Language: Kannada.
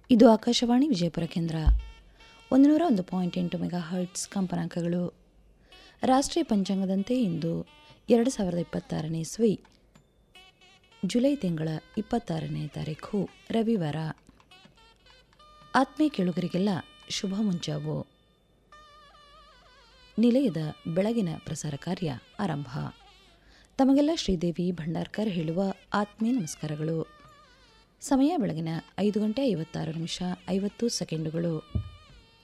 ಇದು ಆಕಾಶವಾಣಿ ವಿಜಯಪುರ ಕೇಂದ್ರ ಒಂದು ನೂರ ಒಂದು ಪಾಯಿಂಟ್ ಎಂಟು ಮೆಗಾ ಹರ್ಟ್ಸ್ ಕಂಪನಾಂಕಗಳು ರಾಷ್ಟ್ರೀಯ ಪಂಚಾಂಗದಂತೆ ಇಂದು ಎರಡು ಸಾವಿರದ ಇಪ್ಪತ್ತಾರನೇ ಇಸ್ವಿ ಜುಲೈ ತಿಂಗಳ ಇಪ್ಪತ್ತಾರನೇ ತಾರೀಖು ರವಿವಾರ ಆತ್ಮೀಯ ಕೇಳುಗರಿಗೆಲ್ಲ ಶುಭ ಮುಂಜಾವು ನಿಲಯದ ಬೆಳಗಿನ ಪ್ರಸಾರ ಕಾರ್ಯ ಆರಂಭ ತಮಗೆಲ್ಲ ಶ್ರೀದೇವಿ ಭಂಡಾರ್ಕರ್ ಹೇಳುವ ಆತ್ಮೀಯ ನಮಸ್ಕಾರಗಳು ಸಮಯ ಬೆಳಗಿನ ಐದು ಗಂಟೆ ಐವತ್ತಾರು ನಿಮಿಷ ಐವತ್ತು ಸೆಕೆಂಡುಗಳು